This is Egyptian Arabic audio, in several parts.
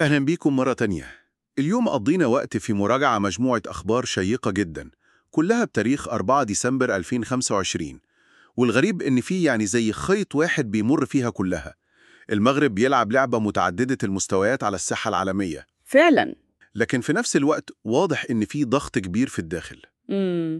أهلا بيكم مرة تانية اليوم قضينا وقت في مراجعة مجموعة أخبار شيقة جدا كلها بتاريخ 4 ديسمبر 2025 والغريب إن في يعني زي خيط واحد بيمر فيها كلها المغرب بيلعب لعبة متعددة المستويات على الساحة العالمية فعلا لكن في نفس الوقت واضح إن في ضغط كبير في الداخل مم.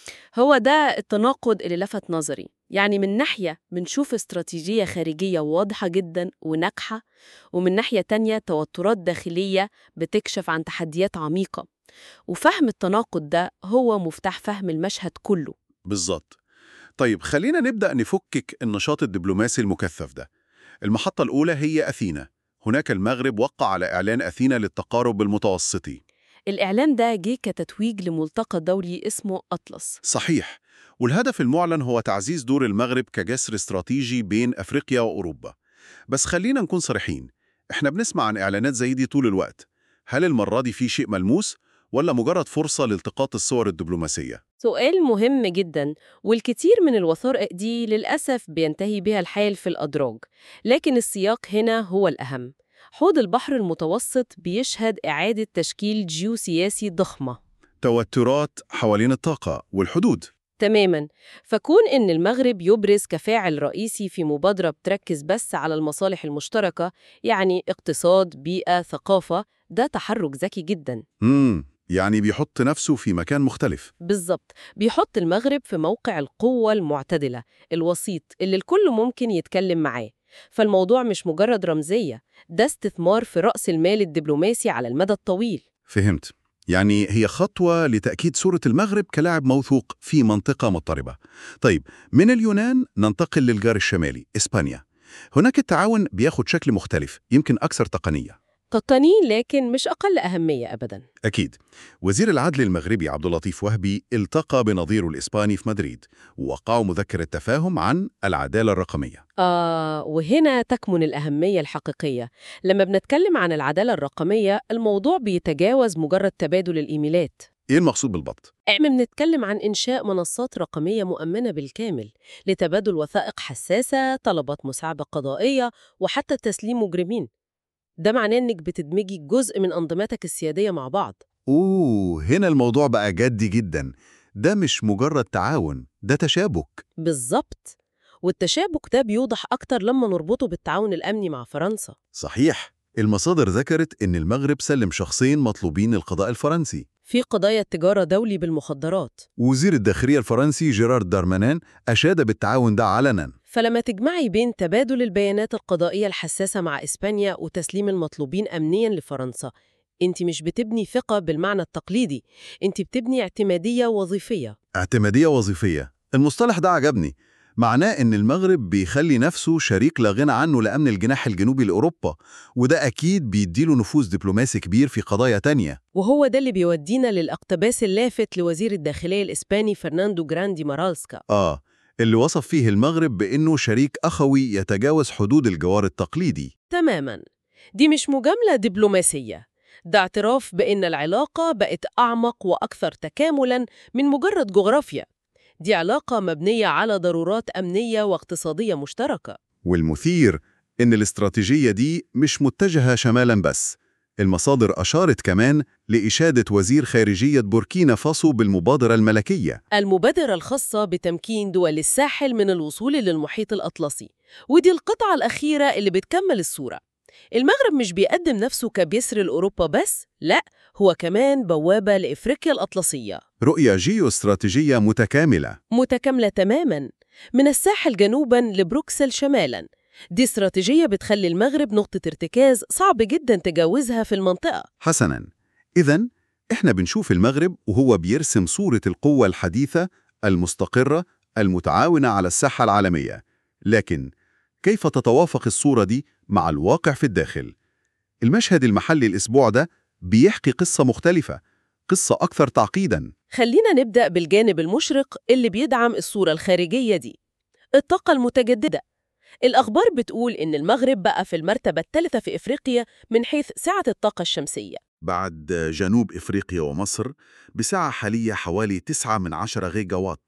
هو ده التناقض اللي لفت نظري يعني من ناحية بنشوف استراتيجية خارجية واضحة جدا وناجحة ومن ناحية تانية توترات داخلية بتكشف عن تحديات عميقة وفهم التناقض ده هو مفتاح فهم المشهد كله بالظبط طيب خلينا نبدأ نفكك النشاط الدبلوماسي المكثف ده المحطة الأولى هي أثينا هناك المغرب وقع على إعلان أثينا للتقارب المتوسطي الإعلان ده جه كتتويج لملتقى دولي اسمه أطلس صحيح والهدف المعلن هو تعزيز دور المغرب كجسر استراتيجي بين أفريقيا وأوروبا بس خلينا نكون صريحين احنا بنسمع عن إعلانات زي دي طول الوقت هل المرة دي في شيء ملموس ولا مجرد فرصة لالتقاط الصور الدبلوماسية؟ سؤال مهم جدا والكثير من الوثائق دي للأسف بينتهي بها الحال في الأدراج لكن السياق هنا هو الأهم حوض البحر المتوسط بيشهد إعادة تشكيل جيوسياسي ضخمة توترات حوالين الطاقة والحدود تماما فكون إن المغرب يبرز كفاعل رئيسي في مبادرة بتركز بس على المصالح المشتركة يعني اقتصاد بيئة ثقافة ده تحرك ذكي جدا امم يعني بيحط نفسه في مكان مختلف بالظبط بيحط المغرب في موقع القوة المعتدلة الوسيط اللي الكل ممكن يتكلم معاه فالموضوع مش مجرد رمزية ده استثمار في رأس المال الدبلوماسي على المدى الطويل فهمت يعني هي خطوة لتأكيد صورة المغرب كلاعب موثوق في منطقة مضطربة طيب من اليونان ننتقل للجار الشمالي إسبانيا هناك التعاون بياخد شكل مختلف يمكن أكثر تقنية تقنين لكن مش أقل أهمية أبدا أكيد وزير العدل المغربي عبد اللطيف وهبي التقى بنظيره الإسباني في مدريد ووقعوا مذكرة تفاهم عن العدالة الرقمية آه وهنا تكمن الأهمية الحقيقية لما بنتكلم عن العدالة الرقمية الموضوع بيتجاوز مجرد تبادل الإيميلات إيه المقصود بالضبط؟ احنا بنتكلم عن إنشاء منصات رقمية مؤمنة بالكامل لتبادل وثائق حساسة، طلبات مساعدة قضائية، وحتى تسليم مجرمين. ده معناه إنك بتدمجي جزء من أنظمتك السيادية مع بعض. أوه هنا الموضوع بقى جدي جدا ده مش مجرد تعاون ده تشابك بالظبط. والتشابك ده بيوضح أكتر لما نربطه بالتعاون الأمني مع فرنسا. صحيح المصادر ذكرت إن المغرب سلم شخصين مطلوبين القضاء الفرنسي في قضايا التجارة دولي بالمخدرات. وزير الداخلية الفرنسي جيرارد دارمانان أشاد بالتعاون ده علنا فلما تجمعي بين تبادل البيانات القضائية الحساسة مع إسبانيا وتسليم المطلوبين أمنياً لفرنسا، أنت مش بتبني ثقة بالمعنى التقليدي، أنت بتبني اعتمادية وظيفية. اعتمادية وظيفية المصطلح ده عجبني معناه إن المغرب بيخلي نفسه شريك لا غنى عنه لأمن الجناح الجنوبي لأوروبا وده أكيد بيديله نفوذ دبلوماسي كبير في قضايا تانية وهو ده اللي بيودينا للاقتباس اللافت لوزير الداخلية الإسباني فرناندو جراندي مارالسكا. آه اللي وصف فيه المغرب بأنه شريك أخوي يتجاوز حدود الجوار التقليدي تماماً. دي مش مجاملة دبلوماسية. ده اعتراف بأن العلاقة بقت أعمق وأكثر تكاملاً من مجرد جغرافيا. دي علاقة مبنية على ضرورات أمنية واقتصادية مشتركة. والمثير إن الاستراتيجية دي مش متجهة شمالاً بس المصادر أشارت كمان لإشادة وزير خارجية بوركينا فاسو بالمبادرة الملكية المبادرة الخاصة بتمكين دول الساحل من الوصول للمحيط الأطلسي ودي القطعة الأخيرة اللي بتكمل الصورة المغرب مش بيقدم نفسه كبيسر لأوروبا بس لا هو كمان بوابة لإفريقيا الأطلسية رؤية جيوستراتيجية متكاملة متكاملة تماماً من الساحل جنوباً لبروكسل شمالاً دي استراتيجية بتخلي المغرب نقطة ارتكاز صعب جداً تجاوزها في المنطقة حسناً إذا إحنا بنشوف المغرب وهو بيرسم صورة القوة الحديثة المستقرة المتعاونة على الساحة العالمية لكن كيف تتوافق الصورة دي مع الواقع في الداخل؟ المشهد المحلي الأسبوع ده بيحكي قصة مختلفة قصة أكثر تعقيداً خلينا نبدأ بالجانب المشرق اللي بيدعم الصورة الخارجية دي الطاقة المتجددة الأخبار بتقول إن المغرب بقى في المرتبة الثالثة في إفريقيا من حيث سعة الطاقة الشمسية بعد جنوب إفريقيا ومصر بسعة حالية حوالي 9 من 10 غيجا وات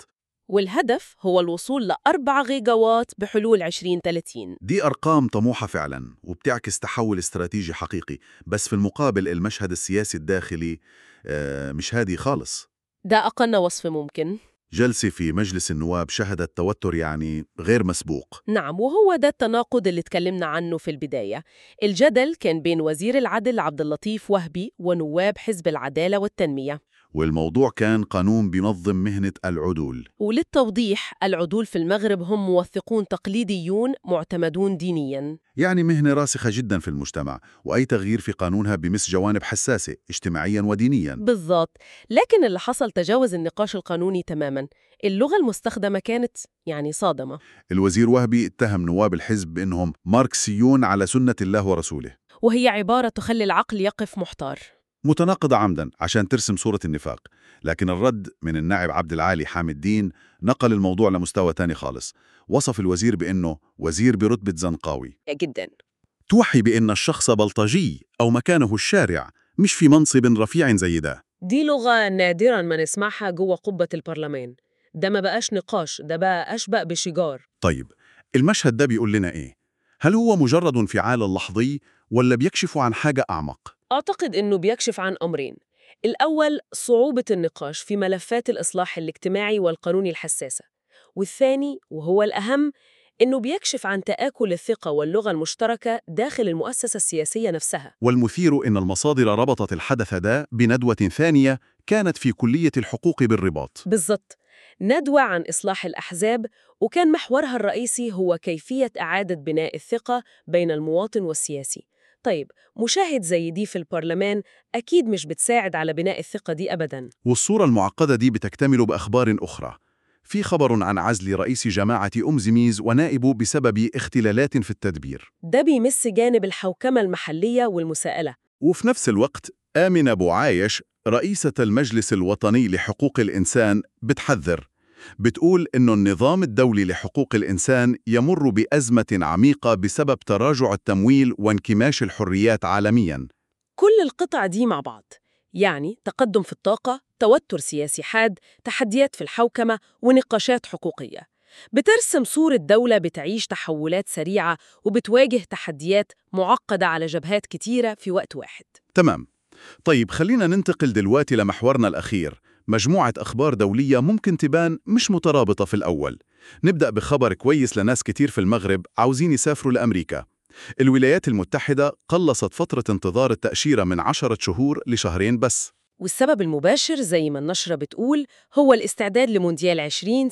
والهدف هو الوصول ل 4 غيجاوات بحلول 2030 دي أرقام طموحة فعلا وبتعكس تحول استراتيجي حقيقي بس في المقابل المشهد السياسي الداخلي آه، مش هادي خالص ده أقل وصف ممكن جلسة في مجلس النواب شهدت توتر يعني غير مسبوق نعم وهو ده التناقض اللي اتكلمنا عنه في البداية الجدل كان بين وزير العدل عبد اللطيف وهبي ونواب حزب العدالة والتنمية والموضوع كان قانون بينظم مهنة العدول وللتوضيح العدول في المغرب هم موثقون تقليديون معتمدون دينياً يعني مهنة راسخة جدا في المجتمع وأي تغيير في قانونها بمس جوانب حساسة اجتماعيا ودينيا بالضبط لكن اللي حصل تجاوز النقاش القانوني تماماً اللغة المستخدمة كانت يعني صادمة الوزير وهبي اتهم نواب الحزب بأنهم ماركسيون على سنة الله ورسوله وهي عبارة تخلي العقل يقف محتار متناقضة عمدا عشان ترسم صورة النفاق لكن الرد من النائب عبد العالي حامد الدين نقل الموضوع لمستوى تاني خالص وصف الوزير بأنه وزير برتبة زنقاوي جداً توحي بأن الشخص بلطجي أو مكانه الشارع مش في منصب رفيع زي ده دي لغة نادراً ما نسمعها جوه قبة البرلمان ده ما بقاش نقاش ده بقى أشبه بشجار طيب المشهد ده بيقول لنا إيه؟ هل هو مجرد انفعال لحظي ولا بيكشف عن حاجة أعمق؟ أعتقد إنه بيكشف عن أمرين الأول صعوبة النقاش في ملفات الإصلاح الاجتماعي والقانوني الحساسة والثاني وهو الأهم إنه بيكشف عن تآكل الثقة واللغة المشتركة داخل المؤسسة السياسية نفسها والمثير إن المصادر ربطت الحدث ده بندوة ثانية كانت في كلية الحقوق بالرباط بالضبط ندوة عن إصلاح الأحزاب وكان محورها الرئيسي هو كيفية إعادة بناء الثقة بين المواطن والسياسي طيب مشاهد زي دي في البرلمان أكيد مش بتساعد على بناء الثقة دي أبداً والصورة المعقدة دي بتكتمل بأخبار أخرى في خبر عن عزل رئيس جماعة أم زميز ونائبه بسبب اختلالات في التدبير ده بيمس جانب الحوكمة المحلية والمساءلة وفي نفس الوقت آمنة بوعايش رئيسة المجلس الوطني لحقوق الإنسان بتحذر بتقول إنه النظام الدولي لحقوق الإنسان يمر بأزمة عميقة بسبب تراجع التمويل وانكماش الحريات عالمياً كل القطع دي مع بعض يعني تقدم في الطاقة، توتر سياسي حاد، تحديات في الحوكمة ونقاشات حقوقية بترسم صورة دولة بتعيش تحولات سريعة وبتواجه تحديات معقدة على جبهات كتيرة في وقت واحد تمام طيب خلينا ننتقل دلوقتي لمحورنا الأخير مجموعة أخبار دولية ممكن تبان مش مترابطة في الأول نبدأ بخبر كويس لناس كتير في المغرب عاوزين يسافروا لأمريكا الولايات المتحدة قلصت فترة انتظار التأشيرة من عشرة شهور لشهرين بس والسبب المباشر زي ما النشرة بتقول هو الاستعداد لمونديال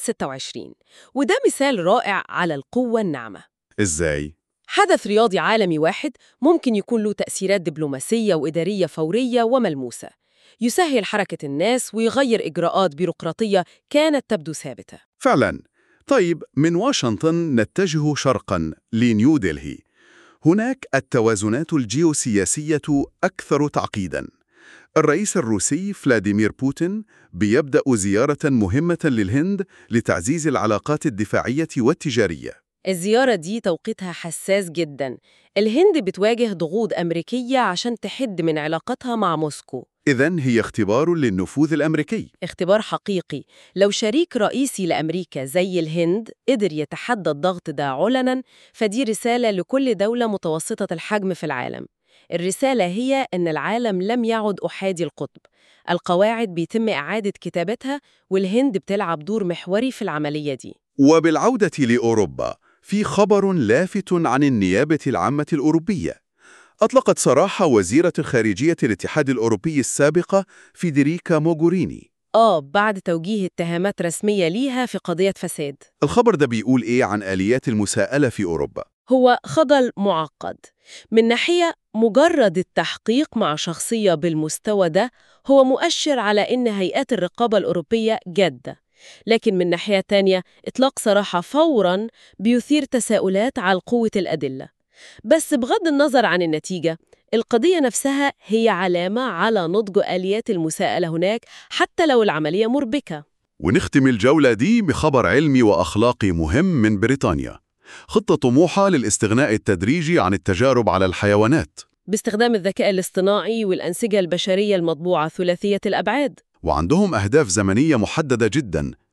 2026 وده مثال رائع على القوة الناعمة إزاي؟ حدث رياضي عالمي واحد ممكن يكون له تأثيرات دبلوماسية وإدارية فورية وملموسة يسهل حركة الناس ويغير إجراءات بيروقراطية كانت تبدو ثابتة فعلا طيب من واشنطن نتجه شرقا لنيو دلهي هناك التوازنات الجيوسياسية أكثر تعقيداً الرئيس الروسي فلاديمير بوتين بيبدأ زيارة مهمة للهند لتعزيز العلاقات الدفاعية والتجارية الزيارة دي توقيتها حساس جدا الهند بتواجه ضغوط أمريكية عشان تحد من علاقتها مع موسكو إذن هي اختبار للنفوذ الأمريكي اختبار حقيقي لو شريك رئيسي لأمريكا زي الهند قدر يتحدى الضغط ده علنا فدي رسالة لكل دولة متوسطة الحجم في العالم الرسالة هي أن العالم لم يعد أحادي القطب القواعد بيتم إعادة كتابتها والهند بتلعب دور محوري في العملية دي وبالعودة لأوروبا في خبر لافت عن النيابة العامة الأوروبية أطلقت سراح وزيرة خارجية الاتحاد الأوروبي السابقة فيدريكا موغوريني آه بعد توجيه اتهامات رسمية ليها في قضية فساد الخبر ده بيقول إيه عن آليات المساءلة في أوروبا؟ هو خضل معقد من ناحية مجرد التحقيق مع شخصية بالمستوى ده هو مؤشر على إن هيئات الرقابة الأوروبية جادة لكن من ناحية تانية إطلاق سراحة فوراً بيثير تساؤلات على قوة الأدلة بس بغض النظر عن النتيجة القضية نفسها هي علامة على نضج آليات المساءلة هناك حتى لو العملية مربكة ونختم الجولة دي بخبر علمي وأخلاقي مهم من بريطانيا خطة طموحة للاستغناء التدريجي عن التجارب على الحيوانات باستخدام الذكاء الاصطناعي والأنسجة البشرية المطبوعة ثلاثية الأبعاد وعندهم أهداف زمنية محددة جدا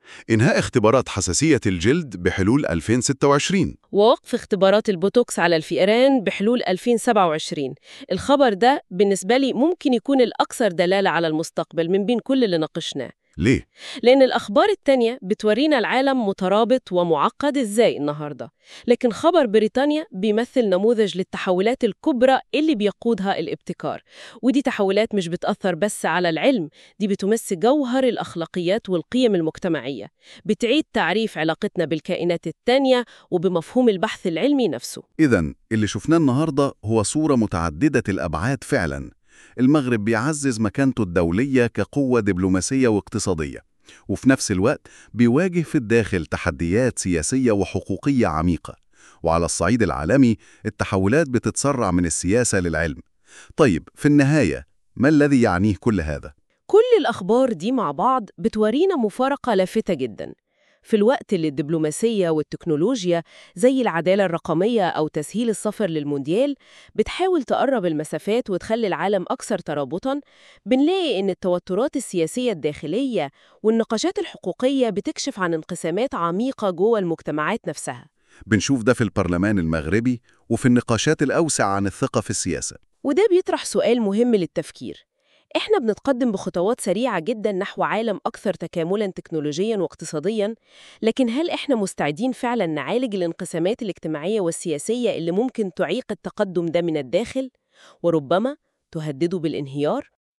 إنهاء اختبارات حساسية الجلد بحلول 2026 ووقف اختبارات البوتوكس على الفئران بحلول 2027 الخبر ده بالنسبة لي ممكن يكون الأكثر دلالة على المستقبل من بين كل اللي ناقشناه ليه؟ لأن الأخبار التانية بتورينا العالم مترابط ومعقد إزاي النهاردة لكن خبر بريطانيا بيمثل نموذج للتحولات الكبرى اللي بيقودها الابتكار ودي تحولات مش بتأثر بس على العلم دي بتمس جوهر الأخلاقيات والقيم المجتمعية بتعيد تعريف علاقتنا بالكائنات التانية وبمفهوم البحث العلمي نفسه إذا اللي شفناه النهاردة هو صورة متعددة الأبعاد فعلا المغرب بيعزز مكانته الدولية كقوة دبلوماسية واقتصادية وفي نفس الوقت بيواجه في الداخل تحديات سياسية وحقوقية عميقة وعلى الصعيد العالمي التحولات بتتسرع من السياسة للعلم طيب في النهاية ما الذي يعنيه كل هذا؟ كل الأخبار دي مع بعض بتورينا مفارقة لافتة جدا في الوقت اللي الدبلوماسية والتكنولوجيا زي العدالة الرقمية أو تسهيل السفر للمونديال بتحاول تقرب المسافات وتخلي العالم أكثر ترابطاً بنلاقي إن التوترات السياسية الداخلية والنقاشات الحقوقية بتكشف عن انقسامات عميقة جوه المجتمعات نفسها بنشوف ده في البرلمان المغربي وفي النقاشات الأوسع عن الثقة في السياسة وده بيطرح سؤال مهم للتفكير إحنا بنتقدم بخطوات سريعة جدا نحو عالم أكثر تكاملا تكنولوجيا واقتصاديا لكن هل إحنا مستعدين فعلا نعالج الانقسامات الاجتماعية والسياسية اللي ممكن تعيق التقدم ده من الداخل وربما تهدده بالانهيار؟